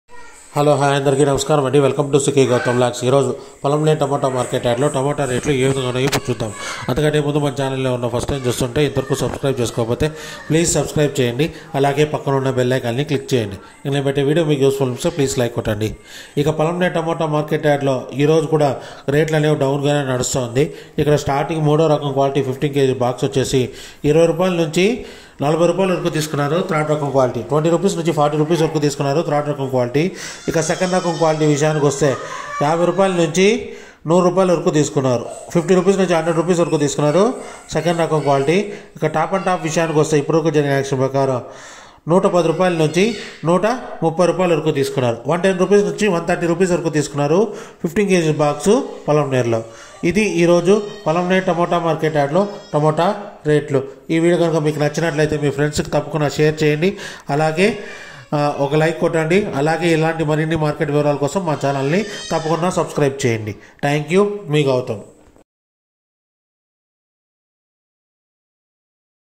hello hi అందరికీ నమస్కారం అండి welcome to city Gautam vlogs ఈరోజు పొలంనే టమాటా మార్కెట్ యాడ్లో టమాటా రేట్లు ఏ విధంగా ఉన్నాయో ఇప్పుడు చూద్దాం అంతకంటే ముందు మన ఛానల్లో ఉన్న ఫస్ట్ టైం చూస్తుంటే ఇంతవరకు సబ్స్క్రైబ్ చేసుకోకపోతే ప్లీజ్ సబ్స్క్రైబ్ చేయండి అలాగే పక్కన ఉన్న బెల్ ఐకాన్ని క్లిక్ చేయండి నేను పెట్టే వీడియో మీకు యూస్ఫుల్ అనిపిస్తే ప్లీజ్ లైక్ కొట్టండి ఇక పొలంనే టమాటా మార్కెట్ యాడ్లో ఈరోజు కూడా రేట్లు అనేవి డౌన్గానే నడుస్తుంది ఇక్కడ స్టార్టింగ్ మూడో రకం క్వాలిటీ ఫిఫ్టీన్ కేజీ బాక్స్ వచ్చేసి ఇరవై రూపాయల నుంచి నలభై రూపాయల వరకు తీసుకున్నారు థర్డ్ రకం క్వాలిటీ ట్వంటీ రూపీస్ నుంచి ఫార్టీ రూపీస్ వరకు తీసుకున్నారు థర్డ్ రకం క్వాలిటీ ఇక సెకండ్ రకం క్వాలిటీ విషయానికి వస్తే యాభై రూపాయల నుంచి నూరు రూపాయల వరకు తీసుకున్నారు ఫిఫ్టీ రూపీస్ నుంచి హండ్రెడ్ రూపీస్ వరకు తీసుకున్నారు సెకండ్ రకం క్వాలిటీ ఇక టాప్ అండ్ టాప్ విషయానికి వస్తే ఇప్పుడు జరిగిన యాక్షన్ ప్రకారం నూట పది రూపాయల నుంచి నూట ముప్పై రూపాయల వరకు తీసుకున్నారు వన్ టెన్ రూపీస్ నుంచి వన్ థర్టీ రూపీస్ వరకు తీసుకున్నారు ఫిఫ్టీన్ కేజీ బాక్స్ పొలం నేర్లో ఇది ఈరోజు పొలం నేర్ టమోటా మార్కెట్ యాడ్లో టమోటా రేట్లు ఈ వీడియో కనుక మీకు నచ్చినట్లయితే మీ ఫ్రెండ్స్కి తప్పకుండా షేర్ చేయండి అలాగే ఆ, ఒక లైక్ కొట్టండి అలాగే ఇలాంటి మరిన్ని మార్కెట్ వివరాల కోసం మా ఛానల్ని తప్పకుండా సబ్స్క్రైబ్ చేయండి థ్యాంక్ యూ మీ గౌతమ్